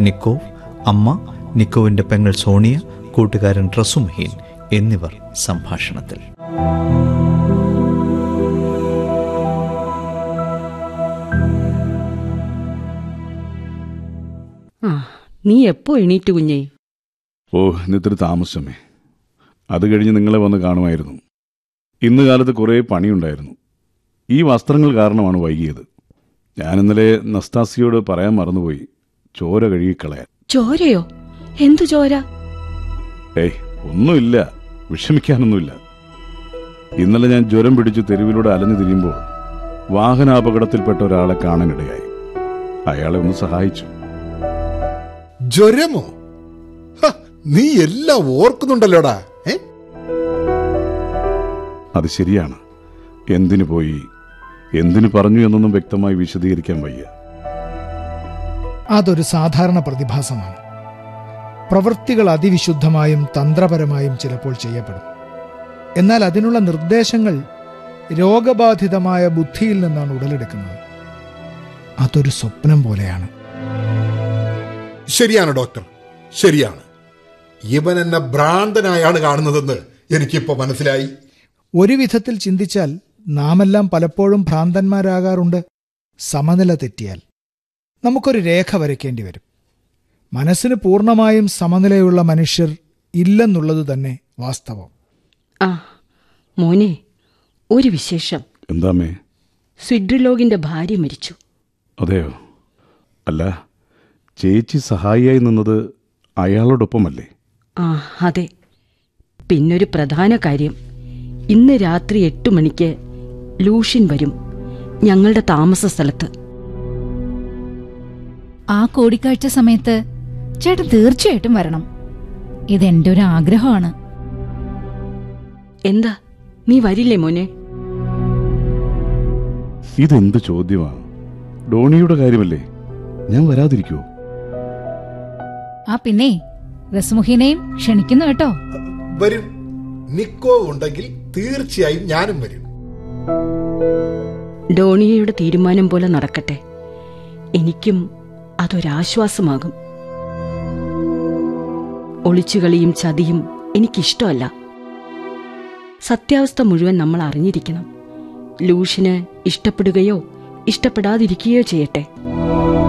നിക്കോവ് അമ്മ നിക്കോവിന്റെ പെങ്ങൾ സോണിയ കൂട്ടുകാരൻ റസുമഹീൻ എന്നിവർ സംഭാഷണത്തിൽ ആ നീ എപ്പോ എണീറ്റു കുഞ്ഞേ ഓ ഇന്നിത്തിരി താമസമേ അത് കഴിഞ്ഞ് നിങ്ങളെ വന്ന് കാണുമായിരുന്നു ഇന്ന് കാലത്ത് കുറേ പണിയുണ്ടായിരുന്നു ഈ വസ്ത്രങ്ങൾ കാരണമാണ് വൈകിയത് ഞാൻ ഇന്നലെ നസ്താസിയോട് പറയാൻ മറന്നുപോയി ചോര കഴുകിക്കളയാൻ ചോരയോ എന്തു ചോര ഏയ് ഒന്നുമില്ല വിഷമിക്കാനൊന്നുമില്ല ഇന്നലെ ഞാൻ ജ്വരം പിടിച്ച് തെരുവിലൂടെ അലഞ്ഞു തിരിയുമ്പോൾ വാഹനാപകടത്തിൽപ്പെട്ട ഒരാളെ കാണാനിടയായി അയാളെ ഒന്ന് സഹായിച്ചു ജ്വരമോ ഹ, നീ എല്ലാം ഓർക്കുന്നുണ്ടല്ലോടാ ഏ അത് ശരിയാണ് എന്തിനു പോയി എന്തിനു പറഞ്ഞു എന്നൊന്നും വ്യക്തമായി വിശദീകരിക്കാൻ വയ്യ അതൊരു സാധാരണ പ്രതിഭാസമാണ് പ്രവൃത്തികൾ അതിവിശുദ്ധമായും തന്ത്രപരമായും ചിലപ്പോൾ ചെയ്യപ്പെടും എന്നാൽ അതിനുള്ള നിർദ്ദേശങ്ങൾ രോഗബാധിതമായ ബുദ്ധിയിൽ നിന്നാണ് ഉടലെടുക്കുന്നത് അതൊരു സ്വപ്നം പോലെയാണ് ശരിയാണ് ഡോക്ടർ ശരിയാണ് ഇവൻ എന്നെ ഭ്രാന്തനായാണ് കാണുന്നതെന്ന് എനിക്കിപ്പോ മനസ്സിലായി ഒരു വിധത്തിൽ ചിന്തിച്ചാൽ നാമെല്ലാം പലപ്പോഴും ഭ്രാന്തന്മാരാകാറുണ്ട് സമനില തെറ്റിയാൽ നമുക്കൊരു രേഖ വരയ്ക്കേണ്ടി വരും മനസ്സിന് പൂർണ്ണമായും സമനിലയുള്ള മനുഷ്യർ ഇല്ലെന്നുള്ളത് തന്നെ വാസ്തവം ആ മോനെ ഒരു വിശേഷം എന്താമേ സ്വിഡ്രിലോഗിന്റെ ഭാര്യ മരിച്ചു അതെയോ അല്ല ചേച്ചി സഹായിയായി നിന്നത് അയാളോടൊപ്പമല്ലേ ആ അതെ പിന്നൊരു പ്രധാന കാര്യം ഇന്ന് രാത്രി എട്ടു മണിക്ക് ലൂഷ്യൻ വരും ഞങ്ങളുടെ താമസ സ്ഥലത്ത് ആ കൂടിക്കാഴ്ച സമയത്ത് ചേട്ടൻ തീർച്ചയായിട്ടും വരണം ഇതെന്റെ ഒരു ആഗ്രഹമാണ് എന്താ നീ വരില്ലേ മോനെ ഇതെന്ത് ചോദ്യമാ ഡോണിയുടെ കാര്യമല്ലേ ഞാൻ വരാതിരിക്കുവോ ആ പിന്നെ റസുമുഖിനെയും ക്ഷണിക്കുന്നു കേട്ടോ വരും നിക്കോ ഉണ്ടെങ്കിൽ തീർച്ചയായും ഞാനും വരും ഡോണിയയുടെ തീരുമാനം പോലെ നടക്കട്ടെ എനിക്കും അതൊരാശ്വാസമാകും ഒളിച്ചുകളിയും ചതിയും എനിക്കിഷ്ടമല്ല സത്യാവസ്ഥ മുഴുവൻ നമ്മൾ അറിഞ്ഞിരിക്കണം ലൂഷിന് ഇഷ്ടപ്പെടുകയോ ഇഷ്ടപ്പെടാതിരിക്കുകയോ ചെയ്യട്ടെ